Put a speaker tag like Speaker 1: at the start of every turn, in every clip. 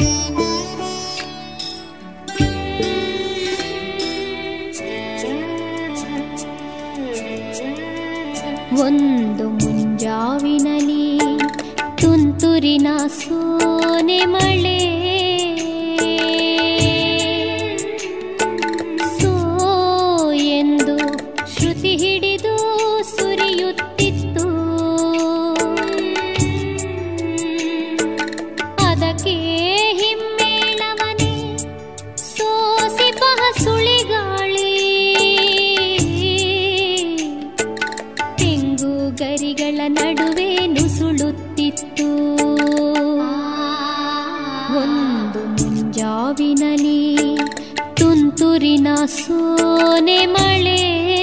Speaker 1: ಒಂದು ಮುಂಜಾವಿನಲಿ ತುಂತುರಿನ ಸೋನೆ ಮಳೆ ಸೋ ಎಂದು ಶ್ರುತಿ ಹಿಡಿದು ಸುರಿಯುತ್ತಿತ್ತು ಅದಕ್ಕೆ ಹಿಮ್ಮೇಳವನೇ ಸೋಸಿ ಬಹ ಸುಳಿಗಾಳಿ ತೆಂಗು ಗರಿಗಳ ನಡುವೆ ನುಸುಳುತ್ತಿತ್ತು ಒಂದು ಮುಂಜಾವಿನಲಿ ತುಂತುರಿನ ಸೋನೆ ಮಳೆ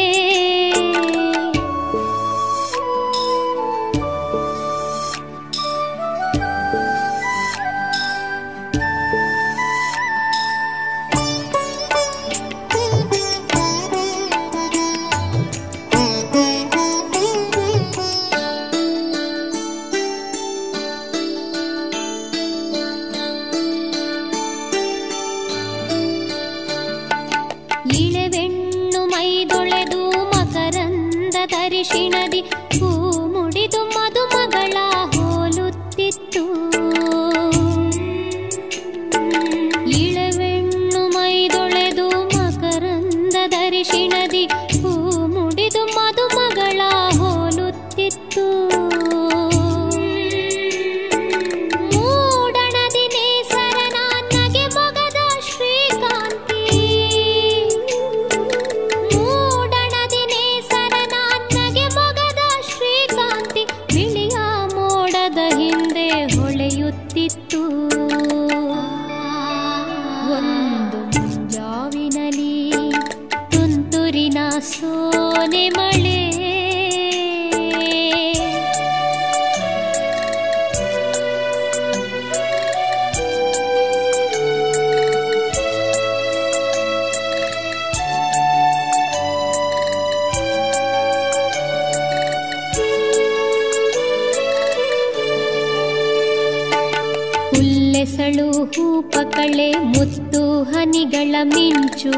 Speaker 1: ಇಳೆವೆಣ್ಣು ಮೈದೊಳೆದು ಮಕರಂದ ತರಿಶಿಣದಿ ಹೂ ಮುಡಿದು ಮದುಮಗಳ ಹೋಲುತ್ತಿತ್ತು ಇಳೆವೆಣ್ಣು ಮೈದೊಳೆದು ಮಕರಂದ ದರಿಶಿಣದಿ ಹೂ ಮುಡಿದು ಮದುಮಗಳ ಹೋಲುತ್ತಿತ್ತು ಮೂಡಣದಿ ನೇಸರನ ನಗೆ ಮೊಗದ ಶ್ರೀಕಾಂತಿ ಮೂಡಣದಿ ನೇಸರನ ನಗೆ ಮೊಗದ ಶ್ರೀಕಾಂತಿ ಬಿಳಿಯ ಮೋಡದ ಹಿಂದೆ ಹೊಳೆಯುತ್ತಿತ್ತು ಒಂದು ಮುಂಜಾವಿನಲಿ ತುಂತುರಿನ ಸೋನೆ ಮಳೆ ಹುಲ್ಲೆಸಳು ಹೂಪಕಳೆ ಮುತ್ತು ಹನಿಗಳ ಮಿಂಚು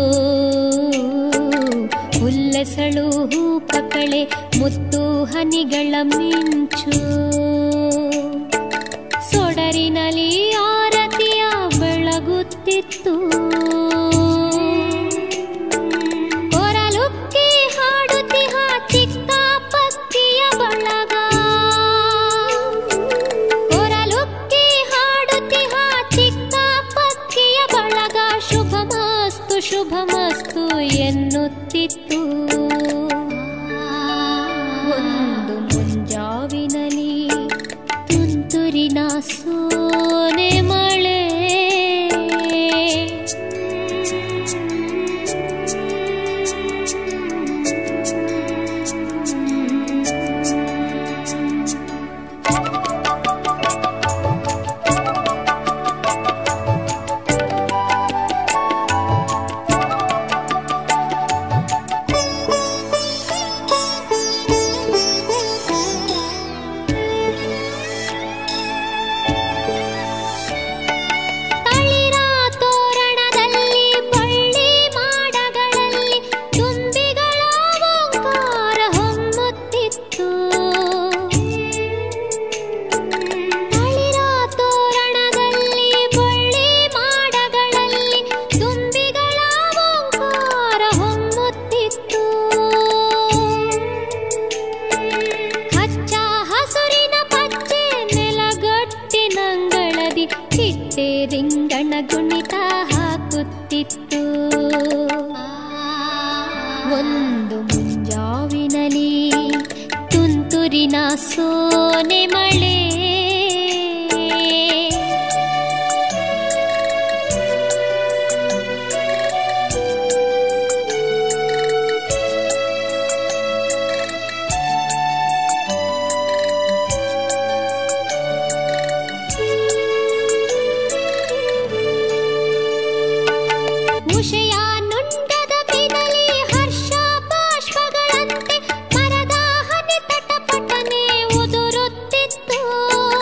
Speaker 1: ಹುಲ್ಲೆಸಳು ಹೂಪಕಳೆ ಮುತ್ತು ಹನಿಗಳ ಮಿಂಚು ಸೊಡರಿನಲ್ಲಿ ಆರತಿಯ ಬೆಳಗುತ್ತಿತ್ತು ಕೊರಲುಕ್ಕಿ ಹಾಡುತ್ತಿಹ ಚಿಕ್ಕ ಪಕ್ಕಿಯ ಬಳಗ ಕೊರಲುಕ್ಕಿ ಹಾಡುತ್ತಿಹ ಚಿಕ್ಕ ಪಕ್ಕಿಯ ಬಳಗ ಶುಭಮಸ್ತು ಶುಭಮಸ್ತು ಎನ್ನುತ್ತಿತ್ತು ಒಂದು ಮುಂಜಾವಿನಲಿ ತುಂತುರಿನ ಸೋನೆ ಮಳೆ ತಳಿರ ತೋರಣದಲ್ಲಿ ಬಳ್ಳಿ ಮಾಡಗಳಲ್ಲಿ ತುಂಬಿಗಳ ಓಂಕಾರ ಹೊಮ್ಮುತ್ತಿತ್ತು ತಳಿರ ತೋರಣದಲ್ಲಿ ಬಳ್ಳಿ ಮಾಡಗಳಲ್ಲಿ ತುಂಬಿಗಳ ಓಂಕಾರ ಹೊಮ್ಮುತ್ತಿತ್ತು ಹಚ್ಚ ಹಸುರಿನ ಪಚ್ಚೆ ನೆಲಗಟ್ಟಿನಂಗಳದಿ ಚಿಟ್ಟೆ ರಿಂಗಣ ಗುಣಿತ ಹಾಕುತ್ತಿತ್ತು ಒಂದು ಮುಂಜಾವಿನಲಿ ತುಂತುರಿನ ಸೋನೆ ಮಳೆ ಉಷಯ ನುಂಡದ ಬಿನಲಿ ಹರ್ಷ ಬಾಷ್ಪಗಳಂತೆ ಮರದ ಹನಿ ತಟಪಟನೆ ಉದುರುತ್ತಿತ್ತು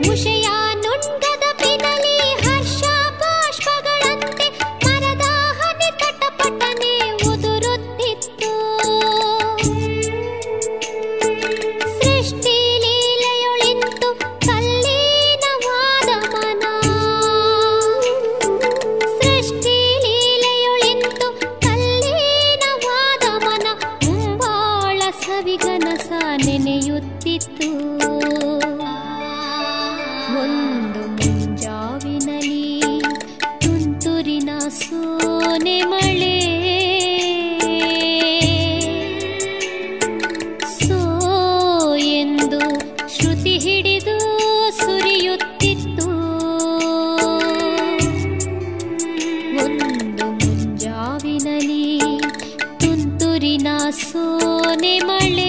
Speaker 1: ಉಷಯ ನುಂಗದ ಪಿನಲಿ ಹರ್ಷ ಬಾಷ್ಪಗಳಂತೆ ಮರದ ಹನಿ ತಟಪಟನೆ ಉದುರುತ್ತಿತ್ತು ಸೃಷ್ಟಿ ಲೀಲೆಯೊಳಿಂತು ತಲ್ಲೀನವಾದ ಮನ ಸೃಷ್ಟಿ ಲೀಲೆಯೊಳಿಂತು ತಲ್ಲೀನವಾದ ಮನ ಮುಂಬಾಳ ಸವಿಗನಸ ನೆನೆಯುತ್ತಿತ್ತು ಒಂದು ಮುಂಜಾವಿನಲಿ ತುಂತುರಿನ ಸೋನೆ ಮಳೆ ಸೋ ಎಂದು ಶ್ರುತಿ ಹಿಡಿದು ಸುರಿಯುತ್ತಿತ್ತು ಒಂದು ಮುಂಜಾವಿನಲಿ ತುಂತುರಿನ ಸೋನೆ ಮಳೆ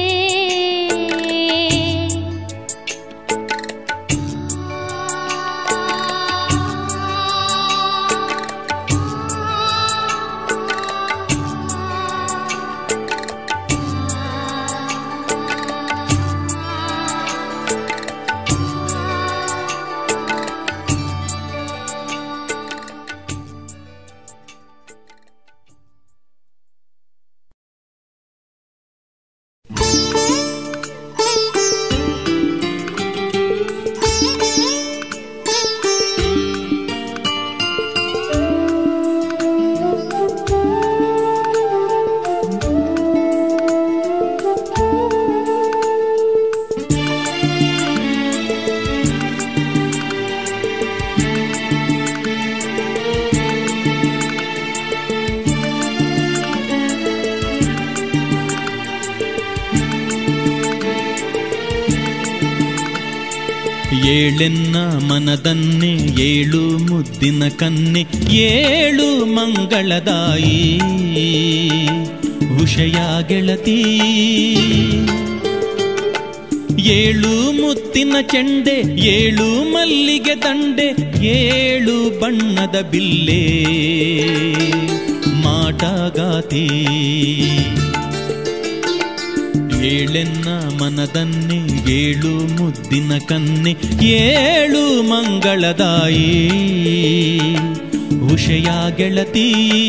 Speaker 2: ಏಳೆನ್ನ ಮನದನ್ನೆ ಏಳು ಮುದ್ದಿನ ಕನ್ನೆ ಏಳು ಮಂಗಳದಾಯಿ ಉಷಯ ಗೆಳತಿ ಏಳು ಮುತ್ತಿನ ಚೆಂಡೆ ಏಳು ಮಲ್ಲಿಗೆ ದಂಡೆ ಏಳು ಬಣ್ಣದ ಬಿಲ್ಲೆ ಮಾಟಗಾತಿ ಏಳೆನ್ನ ಮನದನ್ನೆ ಏಳು ಮುದ್ದಿನ ಕನ್ನೆ ಏಳು ಮಂಗಳದಾಯಿ ಉಷಯ ಗೆಳತಿ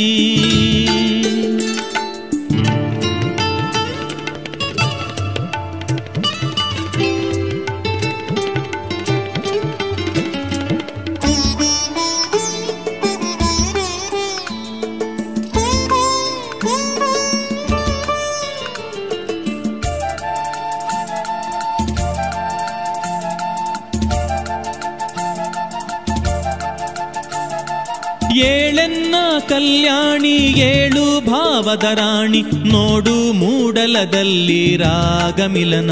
Speaker 2: ಏಳೆನ್ನ ಕಲ್ಯಾಣಿ ಏಳು ಭಾವದ ರಾಣಿ ನೋಡು ಮೂಡಲದಲ್ಲಿ ರಾಗಮಿಲನ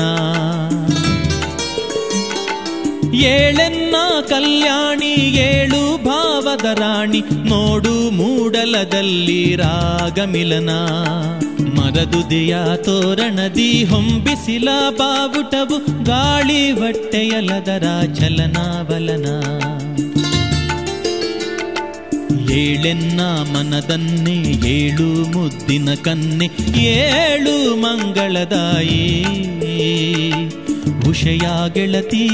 Speaker 2: ಏಳೆನ್ನ ಕಲ್ಯಾಣಿ ಏಳು ಭಾವದ ರಾಣಿ ನೋಡು ಮೂಡಲದಲ್ಲಿ ರಾಗಮಿಲನ ಮರದುದೆಯ ತೋರಣದಿ ಹೊಂಬಿಸಿಲ ಬಾವುಟವು ಗಾಳಿ ಹೊಟ್ಟೆಯಲದರ ಚಲನಾವಲನ ಏಳೆನ್ನ ಮನದನ್ನೆ ಏಳು ಮುದ್ದಿನ ಕನ್ನೆ ಏಳು ಮಂಗಳದಾಯಿ ಉಷಯ ಗೆಳತಿ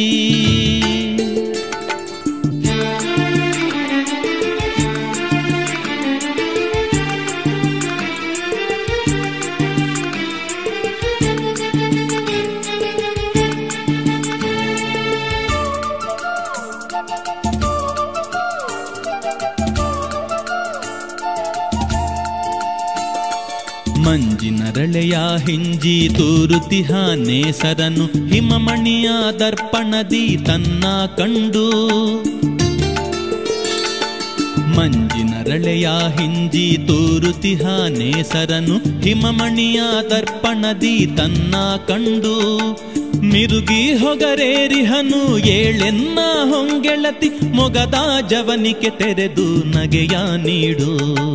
Speaker 2: ಮಂಜಿನರಳೆಯ ಹಿಂಜಿ ತೂರುತಿಹ ನೇಸರನು ಹಿಮಮಣಿಯ ದರ್ಪಣದಿ ತನ್ನ ಕಂಡು ಮಂಜಿನರಳೆಯ ಹಿಂಜಿ ತೂರುತಿಹ ನೇಸರನು ಹಿಮಮಣಿಯ ದರ್ಪಣದಿ ತನ್ನ ಕಂಡು ಮಿರುಗಿ ಹೊಗರೇರಿಹನು ಏಳೆನ್ನ ಹೊಂಗೆಳತಿ ಮೊಗದ ಜವನಿಕೆ ತೆರೆದು ನಗೆಯ ನೀಡು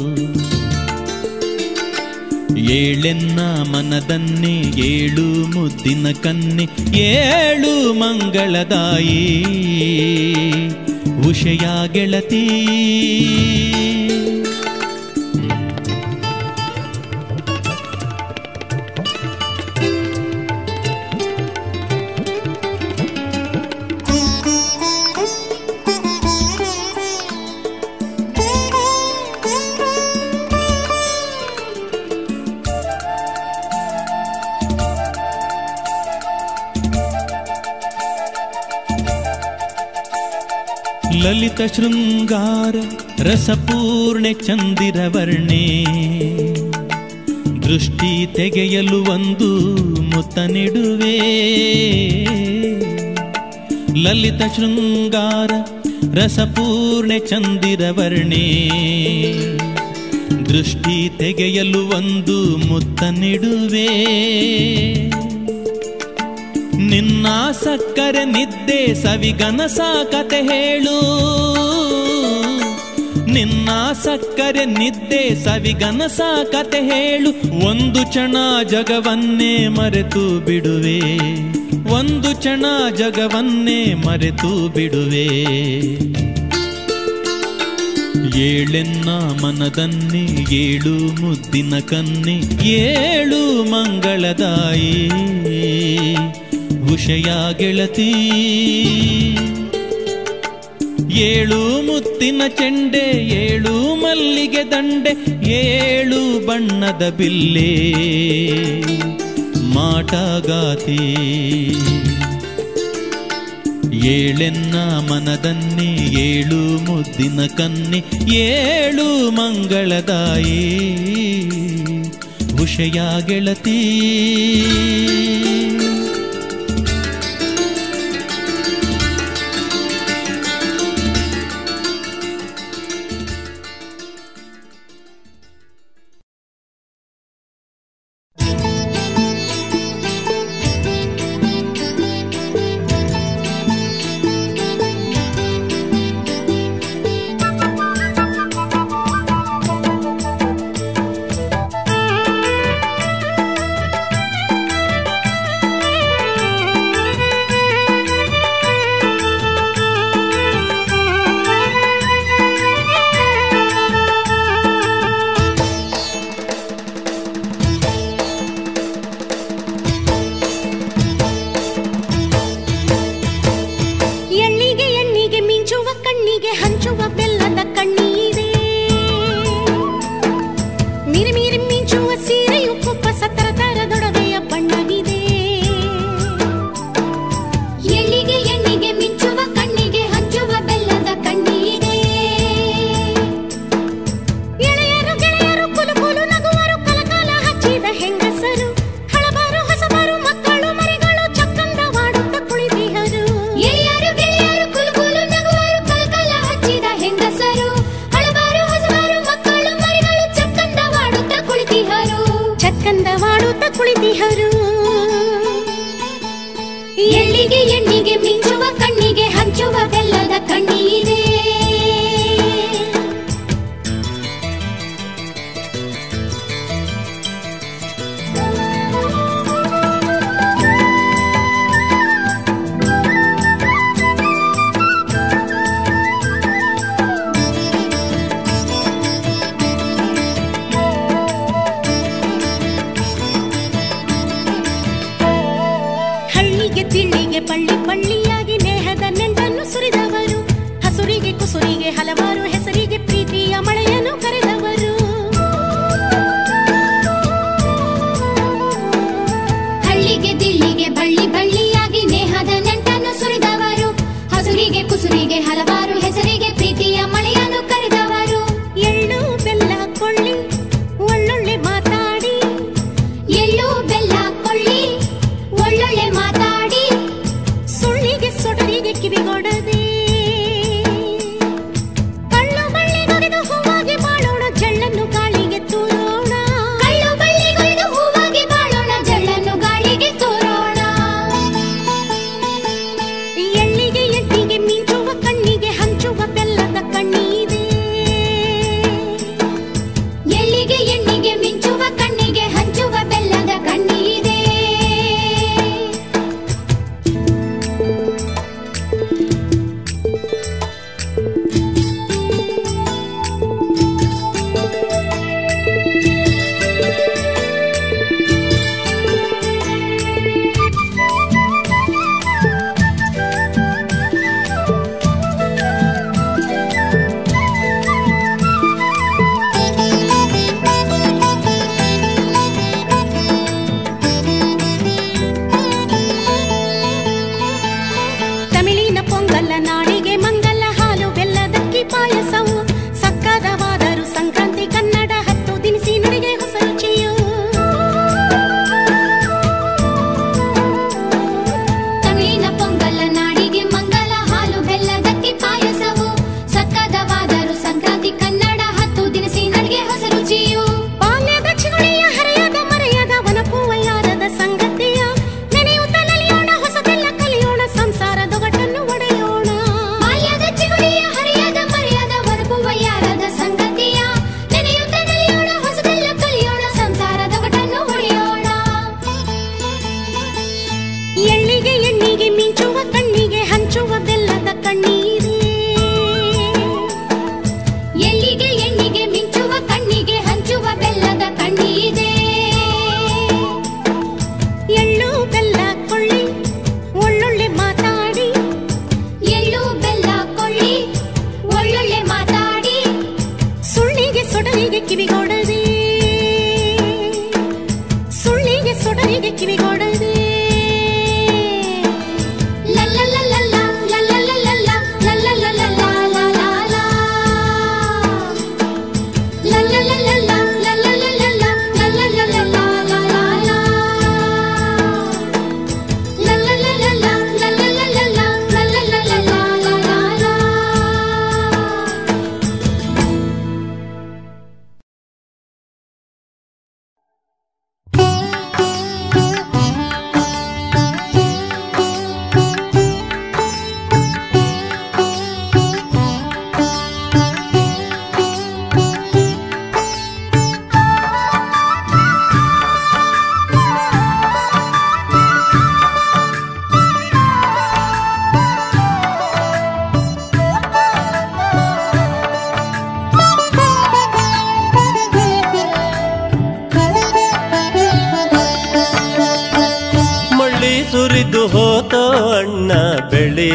Speaker 2: ಏಳೆನ್ನ ಮನದನ್ನೆ ಏಳು ಮುದ್ದಿನ ಕನ್ನೆ ಏಳು ಮಂಗಳದಾಯಿ ಉಷಯ ಗೆಳತಿ
Speaker 3: Thank you.
Speaker 2: ಲಲಿತ ಶೃಂಗಾರ ರಸಪೂರ್ಣೆ ಚಂದಿರವರ್ಣೆ ದೃಷ್ಟಿ ತೆಗೆಯಲು ಒಂದು ಮುತ್ತ ನೆಡುವೆ ಲಲಿತ ಶೃಂಗಾರ ರಸಪೂರ್ಣೆ ಚಂದಿರವರ್ಣೆ ದೃಷ್ಟಿ ತೆಗೆಯಲು ಒಂದು ಮುತ್ತ ನೆಡುವೆ ನಿನ್ನ ಸಕ್ಕರೆ ನಿದ್ದೆ ಸವಿಗನಸ ಕತೆ ಹೇಳು ನಿನ್ನ ಸಕ್ಕರೆ ನಿದ್ದೆ ಸವಿಗನಸ ಕತೆ ಹೇಳು ಒಂದು ಕ್ಷಣ ಜಗವನ್ನೇ ಮರೆತು ಬಿಡುವೆ ಒಂದು ಕ್ಷಣ ಜಗವನ್ನೇ ಮರೆತು ಬಿಡುವೆ ಏಳೆನ್ನ ಮನದನ್ನೇ ಏಳು ಮುದ್ದಿನ ಕನ್ನೆ ಏಳು ಮಂಗಳದಾಯಿ ಉಷಯ ಗೆಳತಿ ಏಳು ಮುತ್ತಿನ ಚೆಂಡೆ ಏಳು ಮಲ್ಲಿಗೆ ದಂಡೆ ಏಳು ಬಣ್ಣದ ಬಿಲ್ಲೆ ಮಾಟಗಾತಿ ಏಳೆನ್ನ ಮನದನ್ನೇ ಏಳು ಮುದ್ದಿನ ಕನ್ನೆ ಏಳು ಮಂಗಳದಾಯಿ ಉಷಯ ಗೆಳತಿ
Speaker 3: ಎಳ್ಳಿಗೆ ಎಣ್ಣಿಗೆ ಮಿಂಚುವ ಕಣ್ಣಿಗೆ ಹಂಚುವ ಬೆಲ್ಲದ ಕಣ್ಣೀರೇ ಮಿರಿ ಮಿರಿ ಮಿಂಚುವ ಸೀರೆಯು ಕುಪ್ಪಸ ತರ ತರದೊಡವೆಯ ಬಣ್ಣವಿದೆ
Speaker 1: ಎಳ್ಳಿಗೆ ಎಣ್ಣಿಗೆ ಮಿಂಚುವ ಕಣ್ಣಿಗೆ ಹಂಚುವ ಬೆಲ್ಲದ ಕಣ್ಣೀರೇ
Speaker 3: ಎಳೆಯರು ಗೆಳೆಯರು ಕುಲು ಕುಲು ನಗುವರು ಕಲಕಾಲ ಹಚ್ಚಿದ ಹೆಂಗಸರು ಹಳಬಾರು ಹೊಸಬಾರು ಮಕ್ಕಳು ಮರಿಗಳು ಚಕ್ಕಂದವಾಡುತ್ತ ಕುಳಿತಿಹರು
Speaker 1: ಎಳೆಯರು ಗೆಳೆಯರು ಕುಲು ಕುಲು ನಗುವರು ಕಲ್ಕಲ ಹಚ್ಚಿದ ಹೆಂಗಸರು ಹಳಬಾರು ಹೊಸಬಾರು ಮಕ್ಕಳು ಮರಿಗಳು ಚಕ್ಕಂದವಾಡುತ್ತ ಕುಳಿತಿಹರು
Speaker 3: ಚಕ್ಕಂದವಾಡುತ್ತ ಕುಳಿತಿಹರು
Speaker 1: ಎಳ್ಳಿಗೆ ಎಣ್ಣಿಗೆ ಮಿಂಚುವ ಕಣ್ಣಿಗೆ ಹಂಚುವ ಬೆಲ್ಲದ ಕಣ್ಣೀರೇ
Speaker 3: ಹಳ್ಳಿಗೆ ತಿಳ್ಳಿಗೆ ಪಳ್ಳಿ ಪಳ್ಳಿಯಾಗಿ ನೇಹದ ನೆಂಟನ್ನು ಸುರಿದವರು ಹಸುರಿಗೆ ಕುಸುರಿಗೆ ಹಲವಾರು ಹೆಸರಿಗೆ ಪ್ರೀತಿಯ ಮಳೆಯನ್ನು ಕರೆದವರು
Speaker 1: ಹಳ್ಳಿಗೆ ದಿಳ್ಳಿಗೆ ಬಳ್ಳಿ ಬಳ್ಳಿಯಾಗಿ ನೇಹದ ನಂಟನ್ನು ಸುರಿದವರು ಹಸುರಿಗೆ ಕುಸುರಿಗೆ ಹಲವಾರು ಹೆಸರಿಗೆ ಪ್ರೀತಿಯ ಮಳೆಯನ್ನು ಕರೆದವರು
Speaker 3: ಎಳ್ಳು ಬೆಲ್ಲ ಕೊಳ್ಳಿ ಒಳ್ಳೊಳ್ಳೆ ಮಾತಾಡಿ
Speaker 1: ಎಳ್ಳು ಬೆಲ್ಲ ಕೊಳ್ಳಿ ಒಳ್ಳೊಳ್ಳೆ ಮಾತಾಡಿ
Speaker 3: ಸುಳ್ಳಿಗೆ ಸೊಡರಿಗೆ ಕಿವಿಗೊಡದೆ ಕಳ್ಳು ಬಳ್ಳಿಗೊಗೆದು ಹೂವಾಗಿ ಬಾಳೋಣ ಜಳ್ಳನ್ನು ಗಾಳಿಗೆ ತೂರೋಣ
Speaker 1: ಕಳ್ಳು ಬಳ್ಳಿಗೊಯ್ದು ಹೂವಾಗಿ ಬಾಳೋಣ ಜಳ್ಳನ್ನು ಗಾಳಿಗೆ ತೋರೋಣ
Speaker 3: ಎಳ್ಳಿಗೆ ಎಟ್ಟಿಗೆ ಮಿಂಚುವ ಕಣ್ಣಿಗೆ ಹಂಚುವ ಬೆಲ್ಲದ ಕಣ್ಣೀದೆ
Speaker 1: ಎಳ್ಳಿಗೆ ಎಣ್ಣಿಗೆ ಮಿಂಚುವ ಕಣ್ಣಿಗೆ ಹಂಚುವ ಬೆಲ್ಲದ ಕಣ್ಣೀರೇ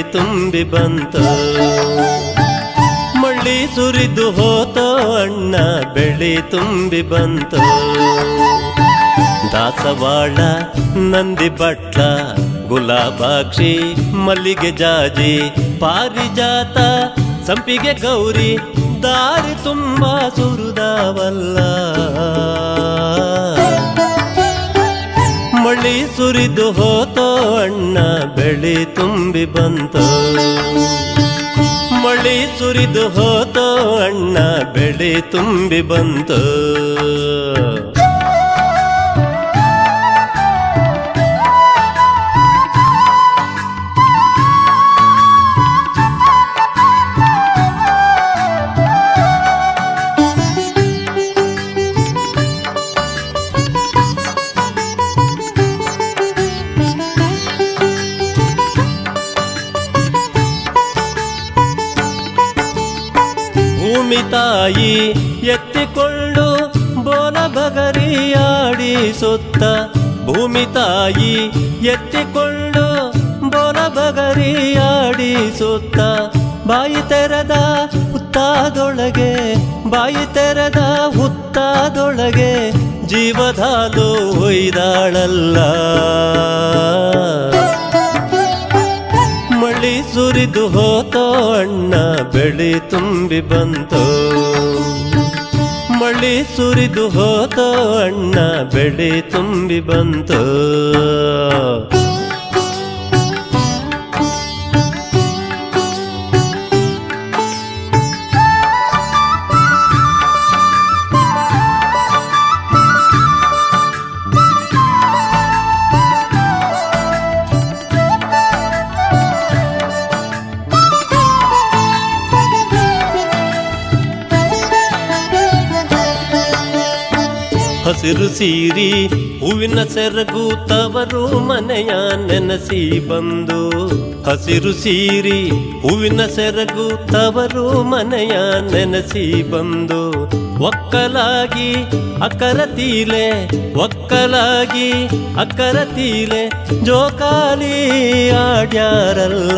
Speaker 4: ತುಂಬಿ ಬಂತು ಮಳ್ಳಿ ಸುರಿದು ಹೋತೋ ಅಣ್ಣ ಬೆಳಿ ತುಂಬಿ ಬಂತು ದಾಸವಾಳ ನಂದಿ ಬಟ್ಲ ಗುಲಾಬಾಕ್ಷಿ ಮಲ್ಲಿಗೆ ಜಾಜಿ ಪಾರಿಜಾತ ಸಂಪಿಗೆ ಗೌರಿ ದಾರಿ ತುಂಬಾ ಸುರಿದವಲ್ಲ ಮಳಿ ಸುರಿದು ಹೋತೋ ಅಣ್ಣ ಬೆಳಿ ತುಂಬಿ ಬಂತು ಮಳಿ ಸುರಿದು ಹೋತೋ ಅಣ್ಣ ಬೆಳಿ ತುಂಬಿ ಬಂತು ಭೂಮಿ ತಾಯಿ ಎತ್ತಿಕೊಂಡು ಬೋನ ಬಗರಿಯಾಡಿ ಸುತ್ತ ಭೂಮಿ ತಾಯಿ ಎತ್ತಿಕೊಂಡು ಬೋನ ಬಗರಿಯಾಡಿ ಸುತ್ತ ಬಾಯಿ ತೆರೆದ ಹುತ್ತಾದೊಳಗೆ ಬಾಯಿ ತೆರೆದ ಹುತ್ತಾದೊಳಗೆ ಜೀವಧಾಲು ಒಯ್ದಾಳಲ್ಲ ಮಳಿ ಸುರಿದು ಹೋತೋ ಅಣ್ಣ ಬೆಳಿ ತುಂಬಿ ಬಂತು ಮಳಿ ಸುರಿದು ಹೋತೋ ಅಣ್ಣ ಬೆಳಿ ತುಂಬಿ ಬಂತು ಹಸಿರು ಸೀರಿ ಹೂವಿನ ಸೆರಗು ತವರು ಮನೆಯ ನೆನಸಿ ಬಂದು ಹಸಿರು ಸೀರಿ ಹೂವಿನ ಸೆರಗು ತವರು ಮನೆಯ ನೆನಸಿ ಬಂದು ಒಕ್ಕಲಾಗಿ ಅಕ್ಕರ ತೀಲೆ ಒಕ್ಕಲಾಗಿ ಅಕ್ಕರ ತೀಲೆ ಜೋಕಾಲಿ ಆಡ್ಯಾರಲ್ಲ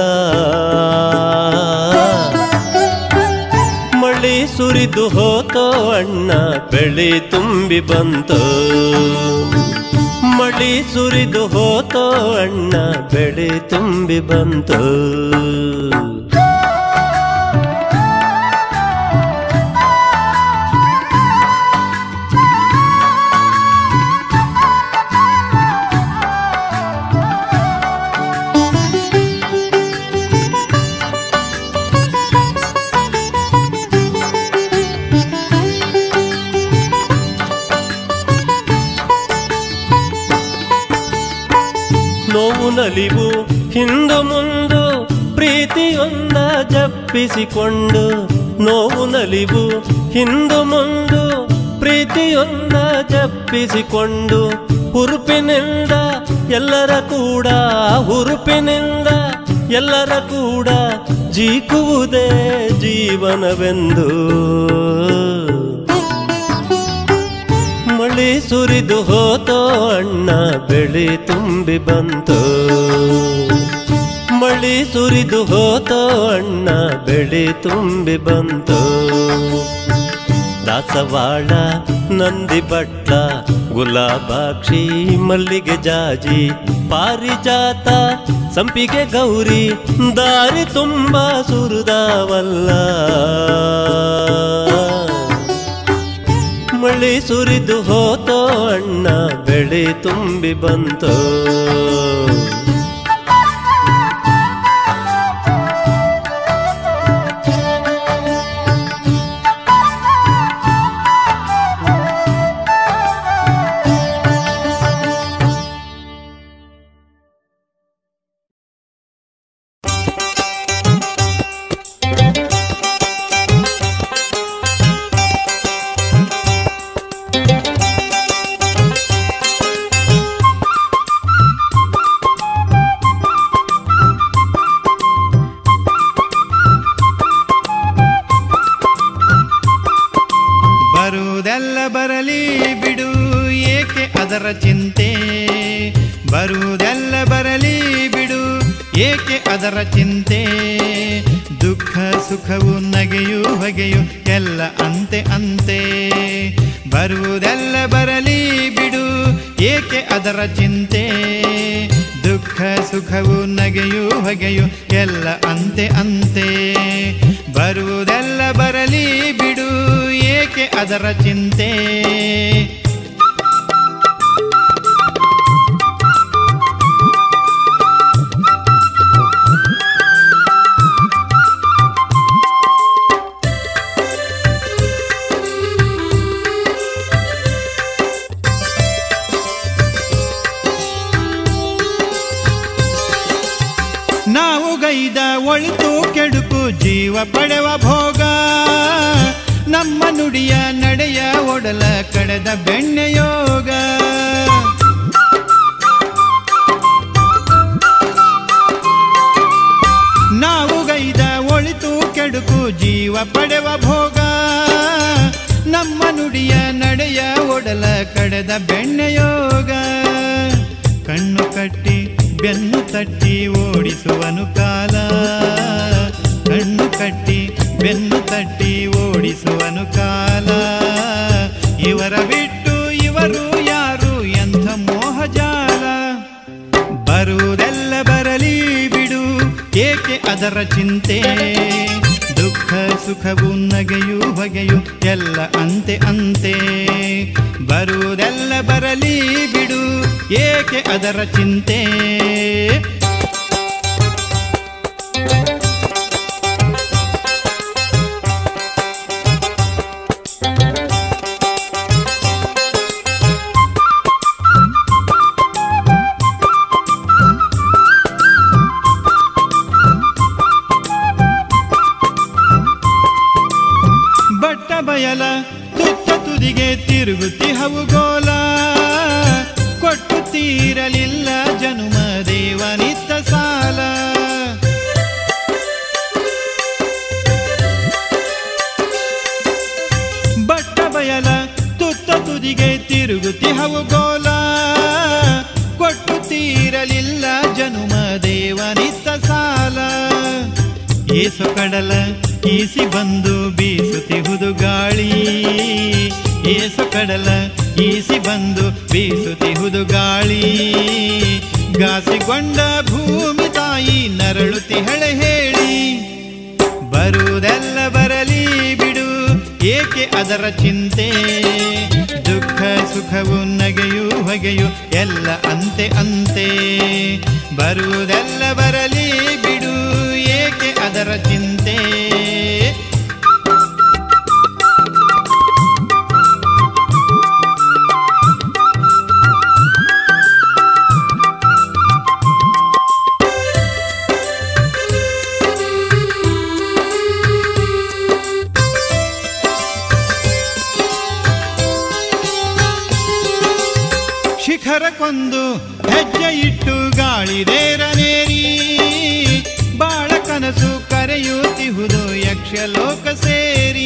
Speaker 4: ಮಳಿ ಸುರಿದು ಹೋತೋ ಅಣ್ಣ ಬೆಳಿ ತುಂಬಿ ಬಂತು ಮಳಿ ಸುರಿದು ಹೋತೋ ಅಣ್ಣ ಬೆಳಿ ತುಂಬಿ ಬಂತು ನೋವು ನಲಿವು ಹಿಂದು ಮುಂದು ಪ್ರೀತಿಯೊಂದ ಜಪ್ಪಿಸಿಕೊಂಡು ನೋವು ನಲಿವು ಹಿಂದು ಮುಂದು ಪ್ರೀತಿಯೊಂದ ಜಪ್ಪಿಸಿಕೊಂಡು ಹುರುಪಿನಿಂದ ಎಲ್ಲರ ಕೂಡ ಹುರುಪಿನಿಂದ ಎಲ್ಲರ ಕೂಡ ಜೀಕುವುದೇ ಜೀವನವೆಂದು ಮಳಿ ಸುರಿದು ಹೋತೋ ಅಣ್ಣ ಬೆಳಿ ತುಂಬಿ ಬಂತು ಮಳಿ ಸುರಿದು ಹೋತೋ ಅಣ್ಣ ಬೆಳಿ ತುಂಬಿ ಬಂತು ದಾಸವಾಳ ನಂದಿ ಬಟ್ಲ ಗುಲಾಬಾಕ್ಷಿ ಮಲ್ಲಿಗೆ ಜಾಜಿ ಪಾರಿಜಾತ ಸಂಪಿಗೆ ಗೌರಿ ದಾರಿ ತುಂಬಾ ಸುರಿದವಲ್ಲ ಮಳಿ ಸುರಿದು ಹೋತೋ ಅಣ್ಣ ಬೆಳಿ ತುಂಬಿ ಬಂತು
Speaker 5: ಬರುವುದೆಲ್ಲ ಬರಲಿ ಬಿಡು ಏಕೆ ಅದರ ಚಿಂತೆ ಬರುವುದೆಲ್ಲ ಬರಲಿ ಬಿಡು ಏಕೆ ಅದರ ಚಿಂತೆ ದುಃಖ ಸುಖವು ನಗೆಯು ಹೊಗೆಯು ಎಲ್ಲ ಅಂತೆ ಅಂತೆ ಬರುವುದೆಲ್ಲ ಬರಲಿ ಬಿಡು ಏಕೆ ಅದರ ಚಿಂತೆ ದುಃಖ ಸುಖವು ನಗೆಯು ಹೊಗೆಯು ಎಲ್ಲ ಅಂತೆ ಅಂತೆ ಬರುವುದೆಲ್ಲ ಬರಲಿ ಬಿಡು ಏಕೆ ಅದರ ಚಿಂತೆ ನಾವು ಗೈದ ಒಳಿತು ಕೆಡುಕು ಜೀವ ಪಡೆವ ಭೋಗ ನಮ್ಮ ನುಡಿಯ ನಡೆಯ ಒಡಲ ಕಡೆದ ಬೆಣ್ಣೆಯೋಗ ನಾವು ಗೈದ ಒಳಿತು ಕೆಡುಕು ಜೀವ ಪಡೆವ ಭೋಗ ನಮ್ಮ ನುಡಿಯ ನಡೆಯ ಒಡಲ ಕಡೆದ ಬೆಣ್ಣೆಯೋಗ ಕಣ್ಣು ಕಟ್ಟಿ ಬೆನ್ನು ತಟ್ಟಿ ಓಡಿಸುವನು ಕಾಲ ಕಣ್ಣು ಕಟ್ಟಿ ಬೆನ್ನು ತಟ್ಟಿ ಓಡಿಸುವನು ಕಾಲ ಇವರ ಬಿಟ್ಟು ಇವರು ಯಾರು ಎಂಥ ಮೋಹಜಾಲ ಬರುವುದೆಲ್ಲ ಬರಲಿ ಬಿಡು ಏಕೆ ಅದರ ಚಿಂತೆ ದುಃಖ ಸುಖವು ನಗೆಯು ಬಗೆಯು ಎಲ್ಲ ಅಂತೆ ಅಂತೆ ಬರುವುದೆಲ್ಲ ಬರಲಿ ಬಿಡು ಏಕೆ ಅದರ ಚಿಂತೆ ಬಟ್ಟ ಬಯಲ ತುತ್ತ ತುದಿಗೆ ತಿರುಗುತ್ತಿ ಹವುಗೋಲ ಕೊಟ್ಟು ತೀರಲಿಲ್ಲ ಜನುಮ ದೇವನಿತ್ತ ಸಾಲ ಬಟ್ಟ ಬಯಲ ತುತ್ತ ತುದಿಗೆ ತಿರುಗುತ್ತಿ ಹವುಗೋಲ ಕೊಟ್ಟು ತೀರಲಿಲ್ಲ ಜನುಮ ದೇವನಿತ್ತ ಸಾಲ ಏಸು ಕಡಲ ಈಸಿ ಬಂದು ಬೀಸುತ್ತಿಹುದು ಗಾಳಿ ಏಸು ಕಡಲ ಈಸಿ ಬಂದು ಬೀಸುತ್ತಿಹುದು ಗಾಳಿ ಗಾಸಿಗೊಂಡ ಭೂಮಿ ತಾಯಿ ನರಳುತಿ ಹೆಳೆ ಹೇಳಿ ಬರುವುದೆಲ್ಲ ಬರಲಿ ಬಿಡು ಏಕೆ ಅದರ ಚಿಂತೆ ದುಃಖ ಸುಖವು ನಗೆಯು ಹೊಗೆಯು ಎಲ್ಲ ಅಂತೆ ಅಂತೆ ಬರುವುದೆಲ್ಲ ಬರಲಿ ಬಿಡು ಏಕೆ ಅದರ ಚಿಂತೆ ಶಿಖರಕ್ಕೊಂದು ಹೆಜ್ಜೆ ಇಟ್ಟು ಗಾಳಿದೇರನೇರಿ ಬಾಳ ಕನಸು ಕರೆಯುತ್ತಿಹುದು ಯಕ್ಷಲೋಕ ಸೇರಿ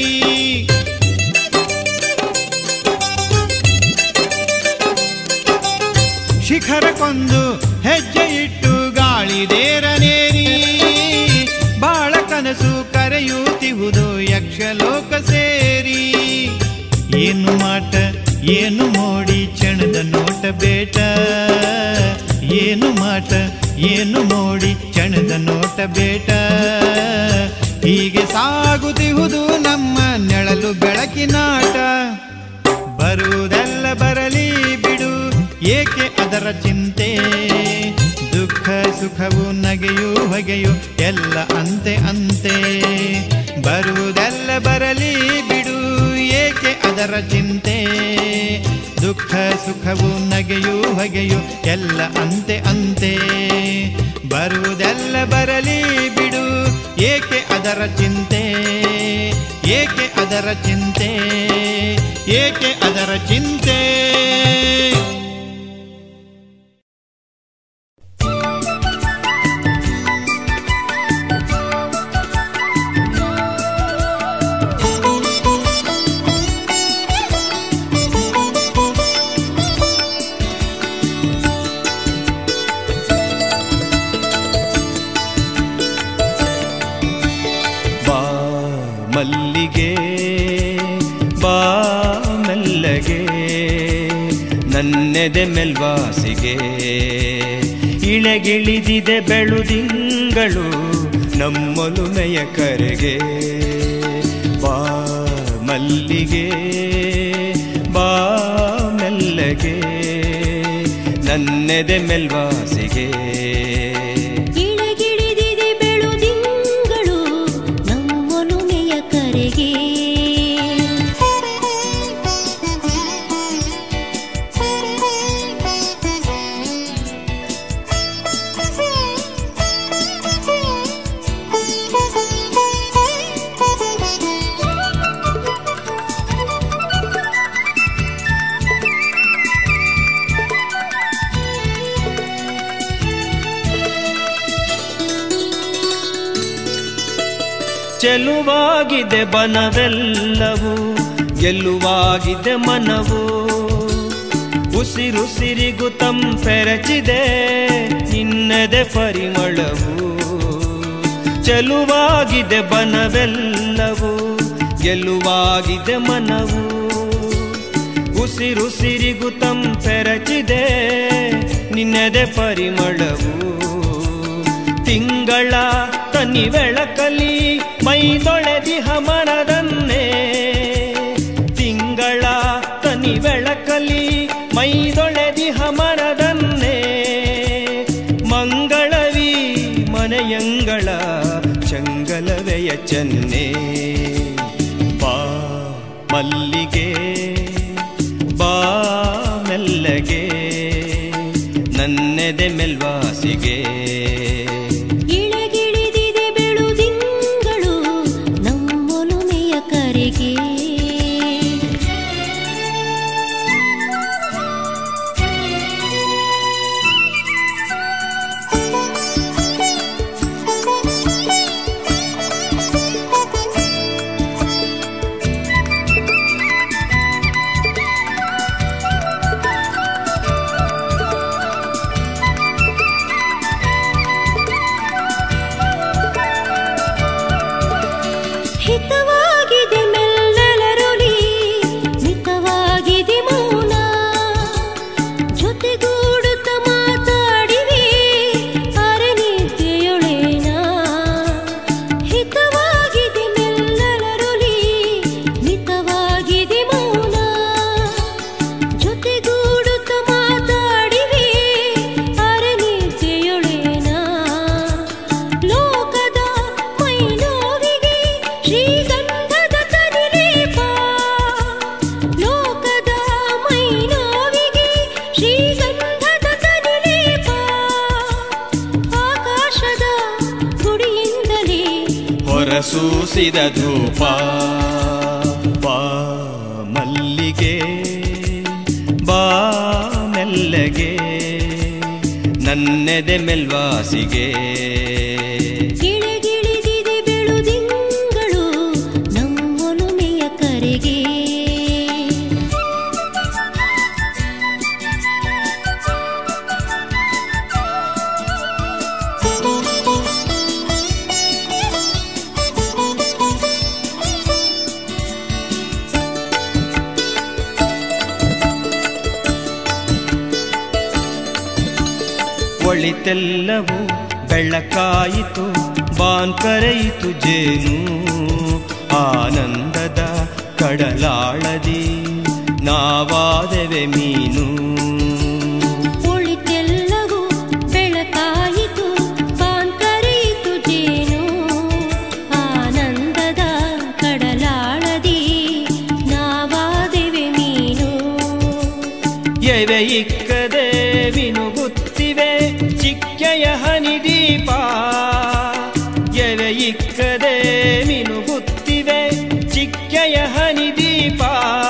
Speaker 5: ಶಿಖರಕ್ಕೊಂದು ಹೆಜ್ಜೆ ಇಟ್ಟು ಗಾಳಿದೇರನೇರಿ ಬಾಳ ಕನಸು ಕರೆಯುತ್ತಿಹುದು ಯಕ್ಷಲೋಕ ಸೇರಿ ಏನು ಮಾಟ ಏನು ಮೋಡಿ ಚಣದ ನೋಟ ಬೇಟ ಏನು ಮಾಟ ಏನು ಮೋಡಿ ಚಣದ ನೋಟ ಬೇಟ ಹೀಗೆ ಸಾಗುತ್ತಿಹುದು ನಮ್ಮ ನೆಳಲು ಬೆಳಕಿನಾಟ ಬರುವುದೆಲ್ಲ ಬರಲಿ ಬಿಡು ಏಕೆ ಅದರ ಚಿಂತೆ ದುಃಖ ಸುಖವು ನಗೆಯು ಹೊಗೆಯು ಎಲ್ಲ ಅಂತೆ ಅಂತೆ ಬರುವುದೆಲ್ಲ ಬರಲಿ ಬಿಡು ಏಕೆ ಅದರ ಚಿಂತೆ ದುಃಖ ಸುಖವು ನಗೆಯು ಹೊಗೆಯು ಎಲ್ಲ ಅಂತೆ ಅಂತೆ ಬರುವುದೆಲ್ಲ ಬರಲಿ ಬಿಡು ಏಕೆ ಅದರ ಚಿಂತೆ ಏಕೆ ಅದರ ಚಿಂತೆ ಏಕೆ ಅದರ ಚಿಂತೆ
Speaker 6: ಮಲ್ಲಿಗೆ ಬಾ ಮೆಲ್ಲಗೆ ನನ್ನೆದೆ ಮೆಲ್ವಾಸಿಗೆ ಇಳೆಗಿಳಿದಿದೆ ಬೆಳುದಿಂಗಳು ನಮ್ಮೊಲುಮೆಯ ಕರೆಗೆ ಬಾ ಮಲ್ಲಿಗೆ ಬಾ ಮೆಲ್ಲಗೆ ನನ್ನೆದೆ ಮೆಲ್ವಾಸಿಗೆ
Speaker 1: ಇಳಗಿಳಿದಿದೆ ಬೆಳುದಿಂಗಳು ನಮ್ಮೊಲುಮೆಯ ಕರೆಗೆ
Speaker 6: ಚೆಲುವಾಗಿದೆ ಬನವೆಲ್ಲವೂ ಗೆಲ್ಲುವಾಗಿದೆ ಮನವು ಉಸಿರುಸಿರಿಗು ತಂಪೆರಚಿದೆ ನಿನ್ನದೆ ಪರಿಮಳವು ಚೆಲುವಾಗಿದೆ ಬನವೆಲ್ಲವೂ ಗೆಲ್ಲುವಾಗಿದೆ ಮನವು ಉಸಿರುಸಿರಿಗು ತಂಪೆರಚಿದೆ ನಿನ್ನದೆ ಪರಿಮಳವು ತಿಂಗಳ ತನಿ ಬೆಳಕಲಿ ಮೈದೊಳೆದಿಹ ಮನದನ್ನೇ ತಿಂಗಳ ತನಿ ಬೆಳಕಲಿ ಮೈದೊಳೆದಿಹ ಮನದನ್ನೇ ಮಂಗಳವಿ ಮನೆಯಂಗಳ ಚಂಗಲವೆಯ ಚೆನ್ನೆ ಬಾ ಮಲ್ಲಿಗೆ ಬಾ ಮೆಲ್ಲಗೆ ನನ್ನೆದೆ ಮೆಲ್ವಾಸಿಗೆ
Speaker 1: ಇಳಗಿಳಿದಿದೆ ಬೆಳುದಿಂಗಳು ನಮ್ಮೊಲುಮೆಯ ಕರೆಗೆ ಹಿತವಾಗಿದೆ ಮೆಲ್ಲಲರುಳಿ ಮಿತವಾಗಿದೆ ಮೌನ ಜೊತೆಗೂಡುತ್ತ ಮಾತಾಡಿವೆ ಅರನಿದ್ದೆಯೊಳೇನ ಹಿತವಾಗಿದೆ ಮೆಲ್ಲಲರುಳಿ ಮಿತವಾಗಿದೆ ಮೌನ ಜೊತೆಗೂಡುತ್ತ ಮಾತಾಡಿವೆ ಅರನಿದ್ದೆಯೊಳೇನ ಲೋಕದ ಮೈನೋವಿಗೆ ಶ್ರೀಗಂಧದ ತನಿಲೇಪ ಲೋಕದ ಮೈನೋವಿಗೆ ಶ್ರೀಗಂಧದ ತನಿಲೇಪ ಆಕಾಶದ ಗುಡಿಯಿಂದಲೇ
Speaker 6: ಹೊರಸೂಸಿದ ಧೂಪ ಬಾ ಮಲ್ಲಿಗೆ ಬಾ ಮೆಲ್ಲಗೆ ನನ್ನೆದೆ ಮೆಲ್ವಾಸಿಗೆ
Speaker 1: ಗಿಳಿಗಿಳಿದಿದೆ ಬೆಳುದಿಂಗಳು ನಮ್ಮೊಲುಮೆಯ ಕರೆಗೆ
Speaker 6: ಒಳಿತೆಲ್ಲವೂ ಬೆಳಕಾಯಿತು ಬಾನ್ ಕರೆಯಿತು ಜೇನು ಆನಂದದ ಕಡಲಾಳದಿ ನಾವಾದೆವೆ ಮೀನು
Speaker 1: ಉಳಿತೆಲ್ಲವೂ ಬೆಳಕಾಯಿತು ಬಾನ್ ಕರೆಯಿತು ಜೇನು ಆನಂದದ ಕಡಲಾಳದಿ ನಾವಾದೆವೆ ಮೀನು
Speaker 6: ಎವೆ ಇಕ್ಕದೆ ವಿನುಗುತ್ತಿವೆ ಚಿಕ್ಕೆಯ ಹನಿದೀಪ ಎವೆ ಇಕ್ಕದೆ ಮಿನುಗುತ್ತಿವೆ ಚಿಕ್ಕೆಯ ಹನಿದೀಪ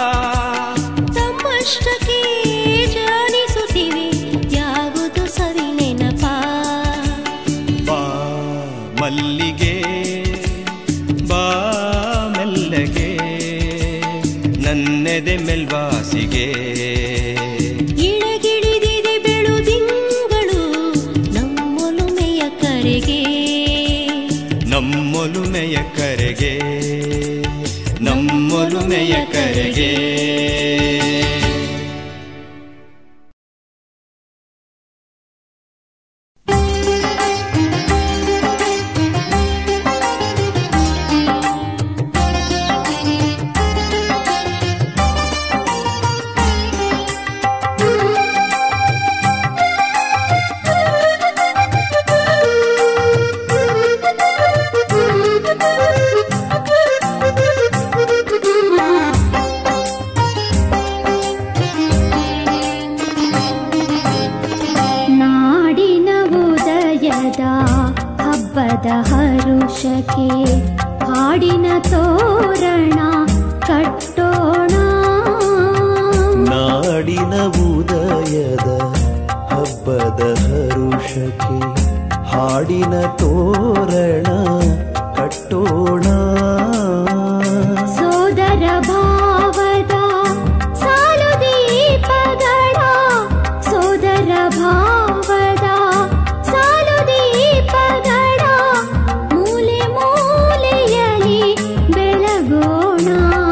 Speaker 1: ತಮ್ಮಷ್ಟಕ್ಕೆ ಜಾನಿಸುತ್ತಿವೆ ಯಾವುದು ಸವಿ ನೆನಪ
Speaker 6: ಬಾ ಮಲ್ಲಿಗೆ ಬಾ ಮೆಲ್ಲಗೆ ನನ್ನೆದೆ ಮೆಲ್ವಾಸಿಗೆ
Speaker 1: ಇಳಗಿಳಿದಿದೆ ಬೆಳುದಿಂಗಳು ನಮ್ಮೊಲುಮೆಯ ಕರೆಗೆ
Speaker 6: ನಮ್ಮೊಲುಮೆಯ ನಮ್ಮೊಲುಮೆಯ ಕರೆಗೆ ನಮ್ಮೊಲುಮೆಯ ಕರೆಗೆ
Speaker 1: ನಾಡಿನ ಉದಯದ ಹಬ್ಬದ ಹರುಷಕ್ಕೆ ಹಾಡಿನ ತೋರಣ ಕಟ್ಟೋಣ
Speaker 4: ನಾಡಿನ ಉದಯದ ಹಬ್ಬದ ಹರುಷಕ್ಕೆ ಹಾಡಿನ ತೋರಣ ಕಟ್ಟೋಣ
Speaker 1: ಸೋದರ ಭಾವದ ಸಾಲು ದೀಪಗಳ ಸೋದರ ಭಾವದ ಸಾಲು ದೀಪಗಳ ಮೂಲೆ ಮೂಲೆಯಲ್ಲಿ ಬೆಳಗೋಣ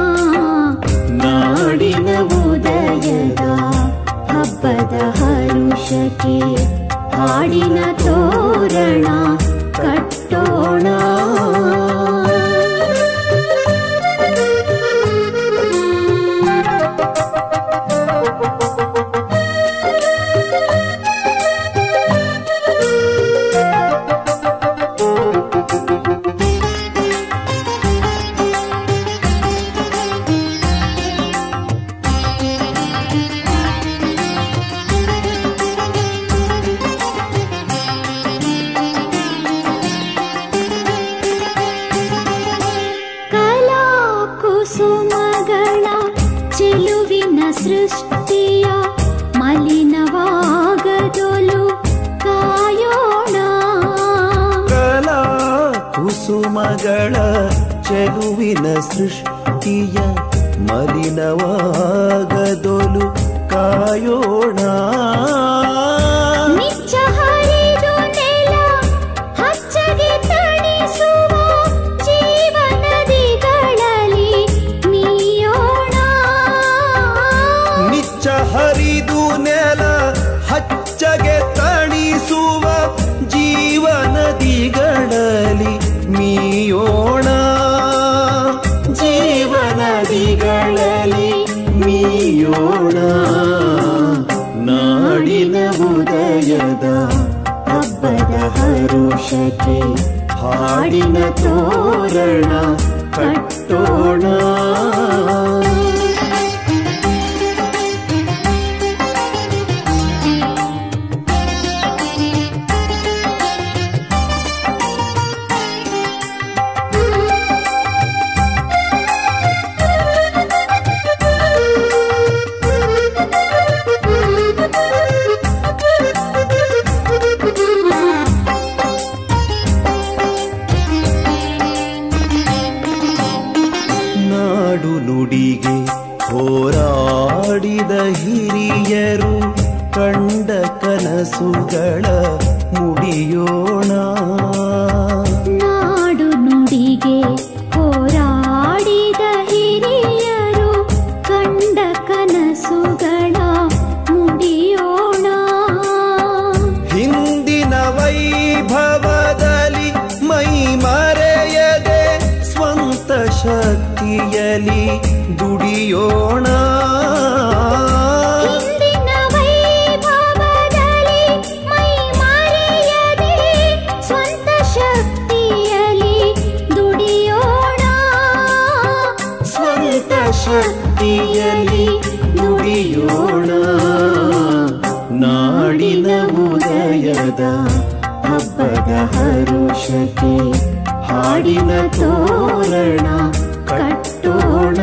Speaker 1: ನಾಡಿನ ಉದಯದ ಹಬ್ಬದ ಹರುಷಕ್ಕೆ ಹಾಡಿನ ತೋರಣ ಕಟ್ಟೋಣ ಕಲಾ ಕುಸುಮಗಳ ಚೆಲುವಿನ ಸೃಷ್ಟಿಯ ಮಲಿನವಾಗದೊಲು ಕಾಯೋಣ
Speaker 4: ಕಲಾ ಕುಸುಮಗಳ ಚೆಲುವಿನ ಸೃಷ್ಟಿಯ ಮಲಿನವಾಗದೊಲು ಕಾಯೋಣ
Speaker 1: ನಿಚ್ಚ ಹರಿದು ನೆಲ ಹಚ್ಚಗೆ ತಣಿಸುವ ಜೀವನದಿಗಳಲ್ಲಿ ನೀಯೋಣ
Speaker 4: ನಿಚ್ಚ ಹರಿದು ನೆಲ ಹಚ್ಚಗೆ ತಣಿಸುವ ಜೀವನದಿಗಳಲ್ಲಿ ಮೀಯೋಣ ಜೀವನದಿಗಳಲ್ಲಿ ಮೀಯೋಣ ನಾಡಿನ ಉದಯದ ಹಬ್ಬದ ಹರುಷಕ್ಕೆ ಹಾಡಿನ ತೋರಣ ಕಟ್ಟೋಣ ನಾಡು ನುಡಿಗೆ ಹೋರಾಡಿದ ಹಿರಿಯರು ಕಂಡ ಕನಸುಗಳ ಮುಡಿಯೋಣ
Speaker 1: ನಾಡು ನುಡಿಗೆ ಹೋರಾಡಿದ ಹಿರಿಯರು ಕಂಡ ಕನಸುಗಳ ಮುಡಿಯೋಣ
Speaker 4: ಹಿಂದಿನ ವೈಭವದಲ್ಲಿ ಮೈ ಮರೆಯದೆ ಸ್ವಂತ ಶಕ್ತಿಯಲ್ಲಿ ದುಡಿಯೋಣ
Speaker 1: ಹಿಂದಿನ ವೈಭವದಲ್ಲಿ ಮೈ ಮರೆಯದೆ ಸ್ವಂತ ಶಕ್ತಿಯಲ್ಲಿ ದುಡಿಯೋಣ
Speaker 4: ಸ್ವಂತ ಶಕ್ತಿಯಲ್ಲಿ ನುಡಿಯೋಣ ನಾಡಿನ ಉದಯದ ಹಬ್ಬದ ಹರುಷಕ್ಕೆ ಹಾಡಿನ ತೋರಣ ಕಟ್ಟೋಣ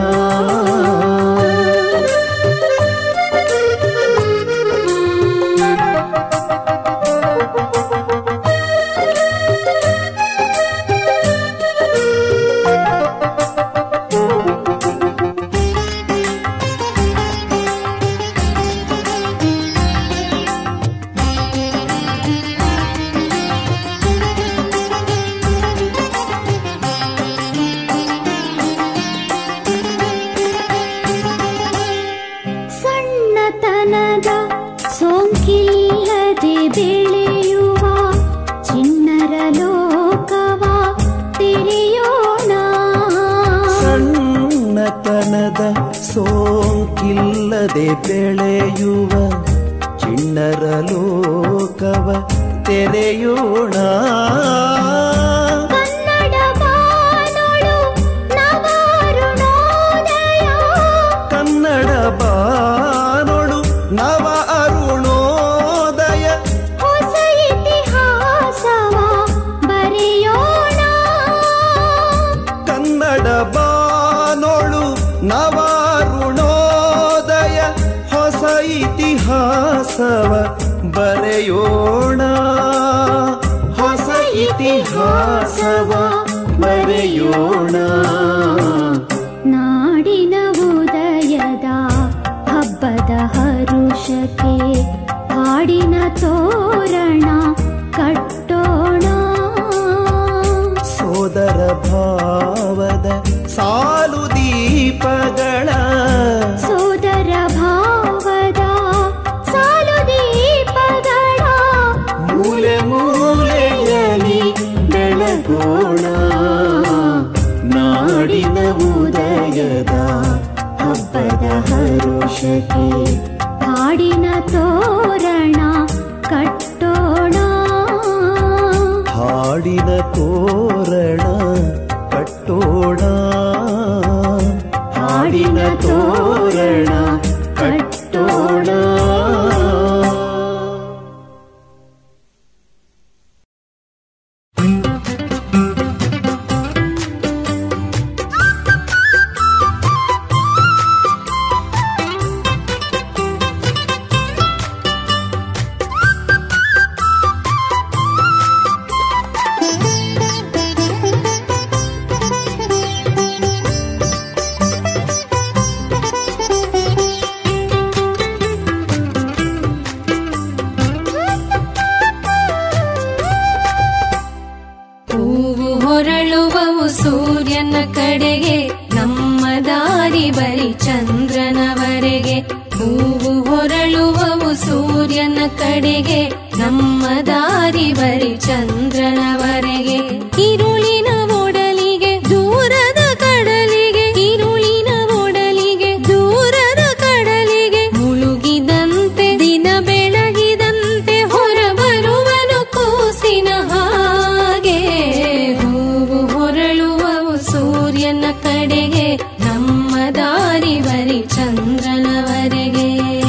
Speaker 7: ನಿಲ್ಲದೆ ಬೆಳೆಯುವ ಚಿಣ್ಣರ ಲೋಕವ ತೆರೆಯೋಣ
Speaker 1: ಕನ್ನಡ ಬಾನೋಳು ನವಾರುಣೋದಯ
Speaker 7: ಕನ್ನಡ ಬಾನೊಳು ನವ ಅರುಣೋದಯ
Speaker 1: ಹೊಸ ಇತಿಹಾಸವ ಬರೆಯೋಣ
Speaker 7: ಕನ್ನಡ ಬಾನೊಳು ನವಾರುಣೋದಯ ಹೊಸ ಇತಿಹಾಸವ ಬರೆಯೋಣ ಹೊಸ ಇತಿಹಾಸವ ಬರೆಯೋಣ
Speaker 1: ನಾಡಿನ ಉದಯದ ಹಬ್ಬದ ಹರುಷಕ್ಕೆ ಹಾಡಿನ ತೋರಣ ಕಟ್ಟೋಣ
Speaker 7: ಸೋದರ ಭಾವದ ಸಾಲು ದೀಪಗಳ
Speaker 1: ಸೋದರ ಭಾವದ ಸಾಲು ದೀಪಗಳ
Speaker 7: ಮೂಲೆ ಮೂಲೆಯಲ್ಲಿ ಬೆಳಗೋಣ ನಾಡಿನ ಉದಯದ ಹಬ್ಬದ ಹರುಷಕ್ಕೆ
Speaker 1: ಹಾಡಿನ ತೋರಣ ಕಟ್ಟೋಣ
Speaker 7: ಹಾಡಿನ ತೋರಣ ಕಟ್ಟೋಣ ಹಾಡಿನ ತೋರಣ ಕಟ್ಟೋಣ
Speaker 8: ಹೂವು ಹೊರಳುವವು ಸೂರ್ಯನ ಕಡೆಗೆ ನಮ್ಮ ದಾರಿ ಬರಿ ಚಂದ್ರನವರೆಗೆ ಹೂವು ಹೊರಳುವವು ಸೂರ್ಯನ ಕಡೆಗೆ ನಮ್ಮ ದಾರಿ ಬರಿ ಚಂದ್ರನವರೆಗೆ ഇരുളിನ ಒಡಲಿಗೆ ದೂರದ ಕಡಲಿಗೆ ഇരുಳಿನ ಒಡಲಿಗೆ ದೂರದ ಕಡಲಿಗೆ ಮುಳುಗಿದಂತೆ ದಿನ ಬೆಳಗಿದಂತೆ ಹೊರಬರುವನು ಕೂಸಿನ ಹಾಗೆ ಹೂವು ಹೊರಳುವವು ಸೂರ್ಯನ ಕಡೆಗೆ ನಮ್ಮ ದಾರಿ ಬರಿ ಚಂದ್ರನವರೆಗೆ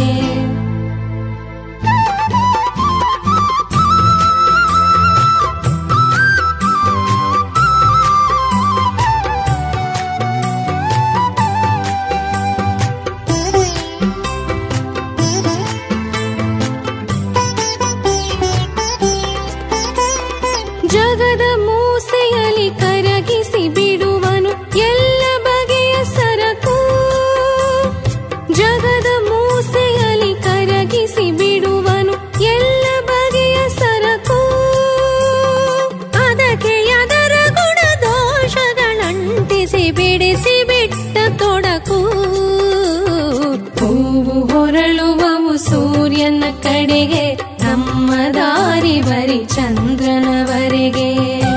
Speaker 8: ಜಗದ ಮೂಸೆಯಲ್ಲಿ ಕರಗಿಸಿ ಬಿಡುವನು ಎಲ್ಲ ಬಗೆಯ ಸರಕು ಜಗದ ಮೂಸೆಯಲ್ಲಿ ಕರಗಿಸಿ ಬಿಡುವನು ಎಲ್ಲ ಬಗೆಯ ಸರಕು ಅದಕ್ಕೆ ಅದರ ಗುಣ ದೋಷಗಳಂಟಿಸಿ ಬಿಡಿಸಿ ಬಿಟ್ಟ ತೊಡಕು ಹೂವು ಹೊರಳುವವು ಸೂರ್ಯನ ಕಡೆಗೆ ನಮ್ಮ ದಾರಿ ಬರಿ ಚಂದ್ರನವರೆಗೆ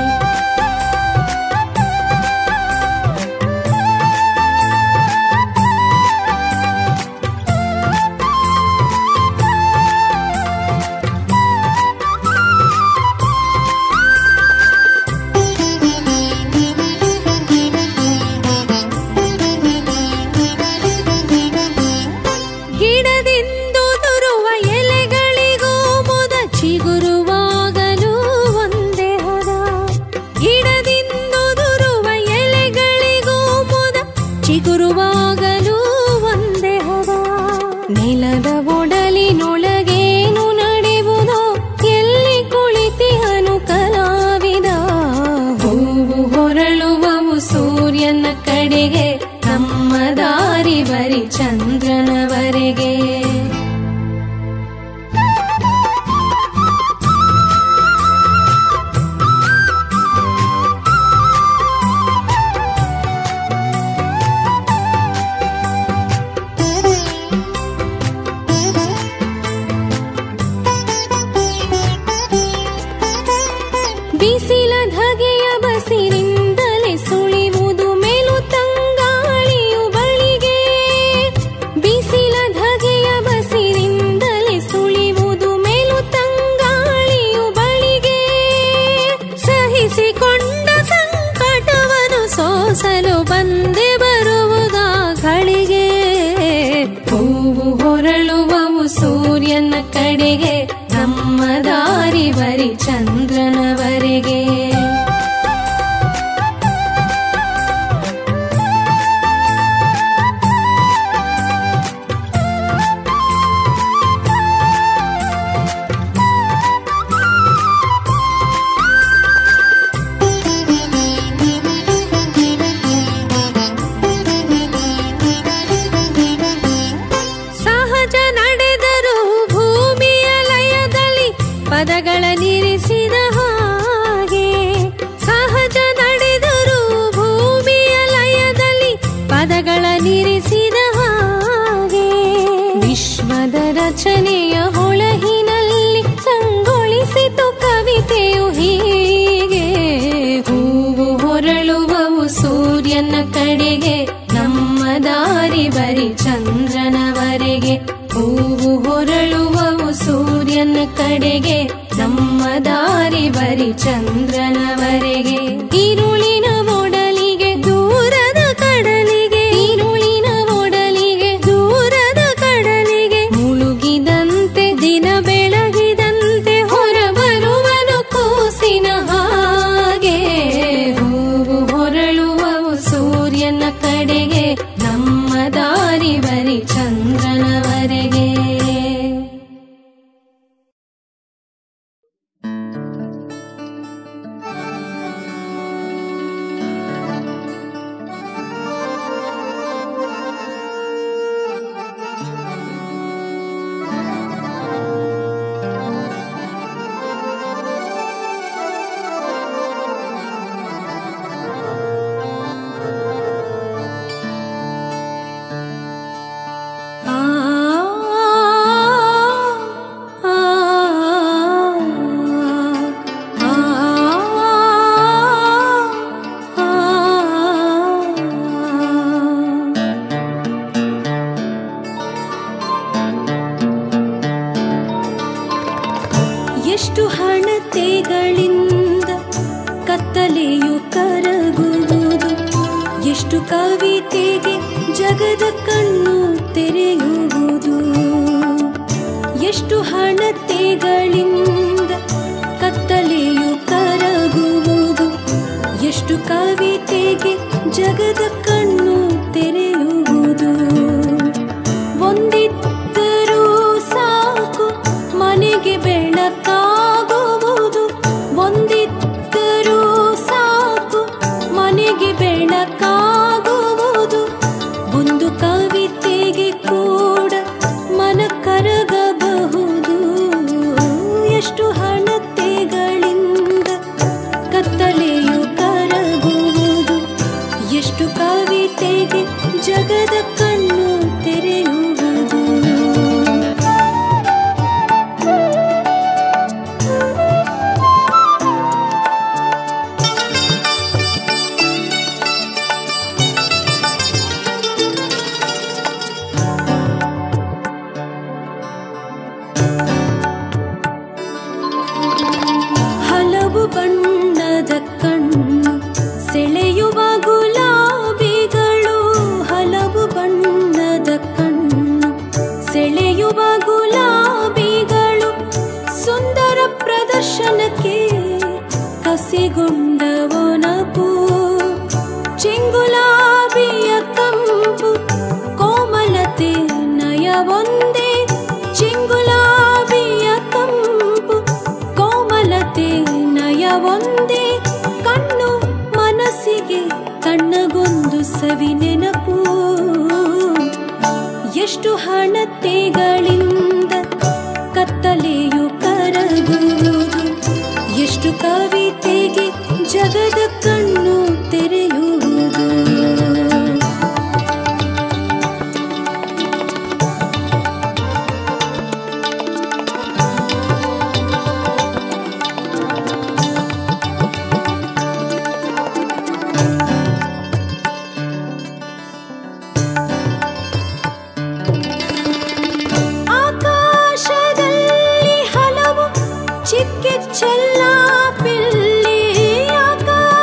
Speaker 8: ಗಿಡದಿಂದು ದುರುವ ಎಲೆಗಳಿಗೂ ಮುದ ಚಿಗುರುವಾಗಲೂ ಒಂದೇ ಹದ ಗಿಡದಿಂದು ದುರುವ ಎಲೆಗಳಿಗೂ ಮುದ ಚಿಗುರುವಾಗಲೂ ಒಂದೇ ಹದ ನೆಲದ ಒಡಲಿನೊಳಗೇನು ನಡೆಯುವುದೋ ಎಲ್ಲಿ ಕುಳಿತಿಹನು ಕಲಾವಿದ ಹೂವು ಹೊರಳುವವು ಸೂರ್ಯನ ಕಡೆಗೆ ನಮ್ಮ ದಾರಿ ಬರಿ ಚಂದ್ರನವರೆಗೆ ಬಿಸಿಲ ಧಗೆಯ ಬಸಿರಿಂದಲೇ ಸುಳಿವುದು ಮೇಲು ತಂಗಾಳಿಯು ಬಳಿಗೆ ಬಿಸಿಲ ಧಗೆ ಹಂಸಲು ಬಂದೆ ಬರುವುದ ಗಳಿಗೆ ಹೂವು ಹೊರಳುವವು ಸೂರ್ಯನ ಕಡೆಗೆ ನಮ್ಮ ದಾರಿ ಬರಿ ಚಂದ್ರನವರೆಗೆ ಸಹಜ ನಡೆದರು ಭೂಮಿಯ ಲಯದಲ್ಲಿ ಪದಗಳ ನಿರಿಸಿದ ಹಾಗೆ ಸಹಜ ನಡೆದರು ಭೂಮಿಯ ಲಯದಲ್ಲಿ ಪದಗಳ ನಿರಿಸಿದ ಹಾಗೆ ವಿಶ್ವದ ರಚನೆಯ ಹೊಳಹಿನಲ್ಲಿ ಕಂಗೊಳಿಸಿತು ಕವಿತೆಯು ಹೀಗೆ ಹೂವು ಹೊರಳುವವು ಸೂರ್ಯನ ಕಡೆಗೆ ನಮ್ಮ ದಾರಿ ಬರಿ ಚಂದ್ರನವರೆಗೆ ಹೂವು ಹೊರಳುವವು ಸೂರ್ಯನ ಕಡೆಗೆ ನಮ್ಮ ದಾರಿ ಬರಿ ಚಂದ್ರನವರೆಗೆ ಈರುಳಿನ ಒಡಲಿಗೆ ದೂರದ ಕಡಲಿಗೆ ಈರುಳಿನ ಒಡಲಿಗೆ ದೂರದ ಕಡಲಿಗೆ ಮುಳುಗಿದಂತೆ ದಿನ ಬೆಳಗಿದಂತೆ ಹೊರಬರುವನು ಕೂಸಿನ ಹಾಗೆ ಹೂವು ಹೊರಳುವವು ಸೂರ್ಯನ ಕಡೆಗೆ ನಮ್ಮ ದಾರಿ ಬರಿ ಚಂದ್ರನವರೆಗೆ ಆ ಆ ಆ ಎಷ್ಟು ಹಣತೆಗಳಿಂದ ಕತ್ತಲೆಯು ಕರಗುವುದು ಎಷ್ಟು ಕವಿತೆಗೆ ಜಗದ ಕಣ್ಣು ತೆರೆಯುವುದು ಎಷ್ಟು ಹಣತೆಗಳಿಂದ ಕತ್ತಲೆಯು ಕರಗುವುದು ಎಷ್ಟು ಕವಿತೆಗೆ ಜಗದ ಕಣ್ಣು ತೆರೆಯುವುದು ಒಂದಿದ್ದರೂ ಸಾಕು ಮನೆಗೆ ಬೆಳಕಾಗುವುದು ಒಂದಿದ್ದರೂ ಸಾಕು ಮನೆಗೆ ಬೆಳಕಾಗುವುದು ಒಂದು ಕವಿತೆಗೆ ಕೂಡ ಮನ ಕರಗಬಹುದು ಎಷ್ಟು ಹಣತೆಗಳಿಂದ ಕತ್ತಲೆಯು ಕರಗುವುದು ಎಷ್ಟು ಕವಿತೆಗೆ ಜಗದ ಕಣ್ಣು ತೆರೆಯುವುದು ಹಲವು ಬಣ್ಣದ ಕಣ್ಣು ಸೆಳೆಯುವ ಗುಲಾಬಿಗಳು ಹಲವು ಬಣ್ಣದ ಕಣ್ಣು ಸೆಳೆಯುವ ಗುಲಾಬಿಗಳು ಸುಂದರ ಪ್ರದರ್ಶನಕ್ಕೆ ಕಸಿಗೊಂಡವನಪು ಚೆಂಗುಲಾಬಿಯ ಕಂಪು ಕೋಮಲತೆ ನಯವೊಂದೇ ಚೆಂಗುಲಾಬಿಯ ಕಂಪು ಕೋಮಲತೆ ನಯವೊಂದೇ ಕಣ್ಣು ಮನಸ್ಸಿಗೆ ಕಣ್ಣಗೊಂದು ಸವಿ ನೆನಪು ಎಷ್ಟು ಹಣತೆಗಳಿಂದ ಕತ್ತಲೆಯು ಕರಗುವುದು ಎಷ್ಟು ಕವಿತೆಗೆ ಜಗದ ಕಣ್ಣು ತೆರೆಯುವುದು ಆಕಾಶದಲ್ಲಿ ಹಲವು ಚಿಕ್ಕ ಚೆಲ್ಲ ಪಿಲ್ಲಿ ಆಕಾಶ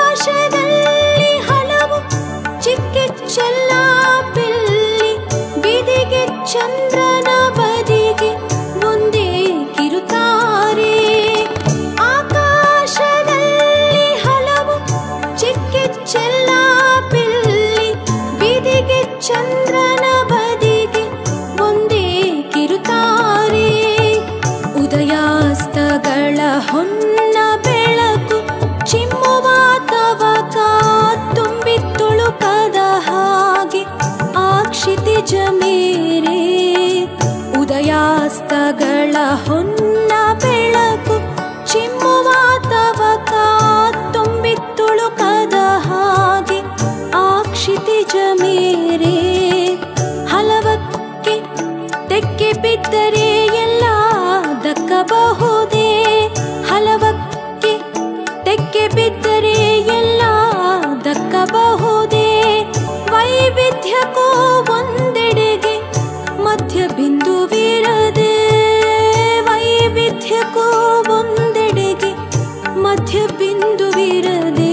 Speaker 8: ತಿಂಗಳ ಹೊನ್ನ ಬೆಳಕು ಚಿಮ್ಮುವ ತವಕ ತುಂಬಿತ್ತುಳುಕದ ಹಾಗೆ ಆ ಕ್ಷಿತಿಜ ಮೇರೆ ಹಲವಕ್ಕೆ ತೆಕ್ಕೆ ಬಿದ್ದರೆ ಎಲ್ಲ ದಕ್ಕಬಹುದೇ ಹಲವಕ್ಕೆ ತೆಕ್ಕೆ ಬಿದ್ದರೆ ಎಲ್ಲ ದಕ್ಕಬಹುದೇ ವೈವಿಧ್ಯಕ್ಕೂ ಒಂದೆಡೆಗೆ ಮಧ್ಯ ಬಿಂದುವಿರದೆ ವೈವಿಧ್ಯಕ್ಕೂ ಒಂದೆಡೆಗೆ ಮಧ್ಯ ಬಿಂದುವಿರದೆ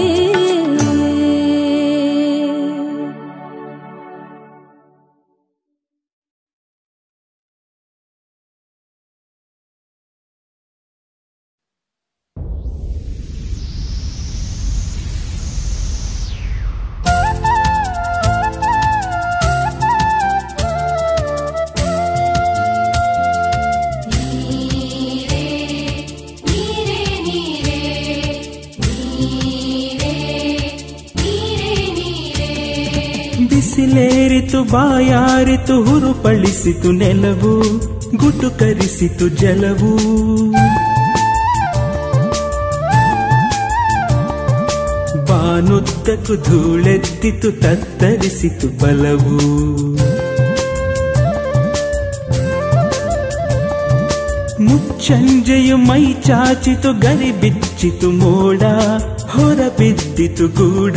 Speaker 9: ಬಿಸಿಲೇರಿತು ಬಾಯಾರಿತು ಹುರುಪಳಿಸಿತು ನೆಲವು ಗುಟುಕರಿಸಿತು ಜಲವು ಬಾನುದ್ದಕ್ಕೂ ಧೂಳೆದ್ದಿತು ತತ್ತರಿಸಿತು ಬಲವು ಮುಚ್ಚಂಜೆಯು ಮೈ ಚಾಚಿತು ಗರಿ ಬಿಚ್ಚಿತು ಮೋಡ ಹೊರಬಿದ್ದಿತು ಗೂಢ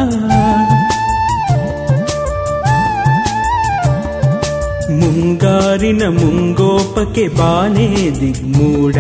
Speaker 9: ಮುಂಗಾರಿನ ಮುಂಗೋಪಕ್ಕೆ ಬಾನೇ ದಿಗ್ಮೂಡ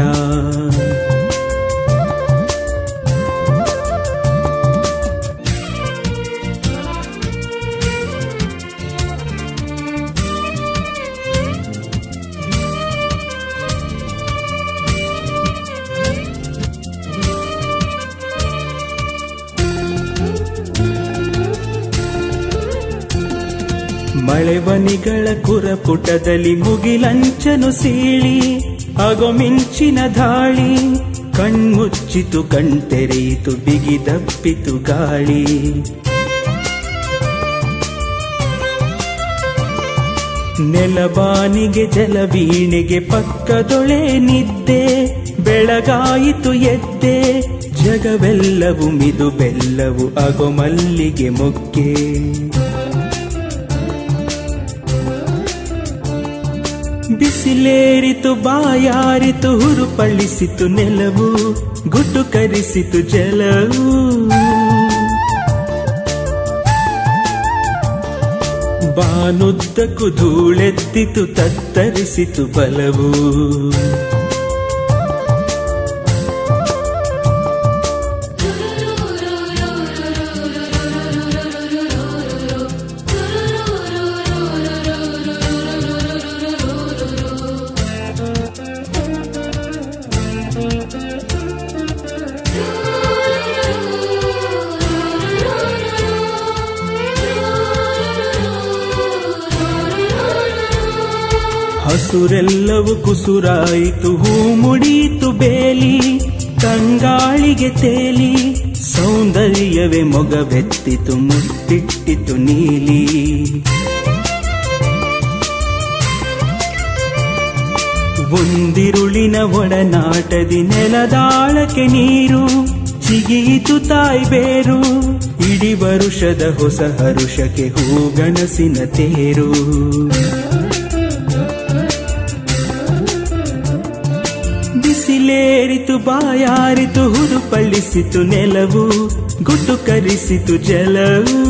Speaker 9: ಮಳೆವನಿಗಳ ಕುರಪುಟದಲ್ಲಿ ಮುಗಿಲಂಚನು ಸೀಳಿ ಆಗೋ ಮಿಂಚಿನ ಧಾಳಿ ಕಣ್ಮುಚ್ಚಿತು ಕಣ್ತೆರೆಯಿತು ಬಿಗಿದಪ್ಪಿತು ಗಾಳಿ ನೆಲಬಾನಿಗೆ ಜಲವೀಣೆಗೆ ಪಕ್ಕದೊಳೆ ನಿದ್ದೆ ಬೆಳಗಾಯಿತು ಎದ್ದೆ ಜಗವೆಲ್ಲವು ಮಿದು ಬೆಲ್ಲವು ಅಗೋ ಮಲ್ಲಿಗೆ ಮೊಗ್ಗೆ ಬಿಸಿಲೇರಿತು ಬಾಯಾರಿತು ಹುರುಪಳಿಸಿತು ನೆಲವು ಗುಟ್ಟು ಕರಿಸಿತು ಜಲವು ಬಾನುದ್ದಕ್ಕೂ ಧೂಳೆತ್ತಿತು ತತ್ತರಿಸಿತು ಬಲವು ಹಸುರೆಲ್ಲವೂ ಕುಸುರಾಯಿತು ಹೂ ಮುಡಿಯಿತು ಬೇಲಿ ಕಂಗಾಳಿಗೆ ತೇಲಿ ಸೌಂದರ್ಯವೇ ಮೊಗವೆತ್ತಿತು ಮುತ್ತಿಟ್ಟಿತು ನೀಲಿ ಒಂದಿರುಳಿನ ಒಡನಾಟದಿ ನೆಲದಾಳಕ್ಕೆ ನೀರು ಚಿಗಿಯಿತು ತಾಯಿ ಬೇರು ಇಡೀ ವರುಷದ ಹೊಸ ಹರುಷಕ್ಕೆ ಹೂಗಣಸಿನ ತೇರು ಬಿಸಿಲೇರಿತು ಬಾಯಾರಿತು ಹುರುಪಳಿಸಿತು ನೆಲವು ಗುಟ್ಟು ಕರಿಸಿತು ಜಲವು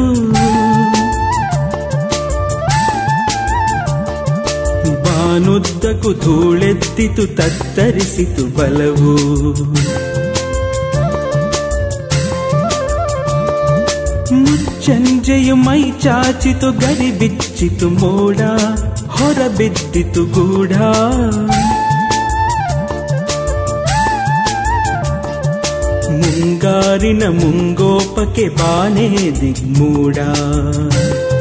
Speaker 9: ಬಾನುದ್ದಕ್ಕೂ ಧೂಳೆತ್ತಿತು ತತ್ತರಿಸಿತು ಬಲವು ಮುಚ್ಚಂಜೆಯು ಮೈ ಚಾಚಿತು ಗರಿ ಬಿಚ್ಚಿತು ಮೋಡ ಹೊರಬಿದ್ದಿತು ಗೂಢ ಮುಂಗಾರಿನ ಮುಂಗೋಪಕ್ಕೆ ಬಾನೇ ದಿಗ್ಮೂಡ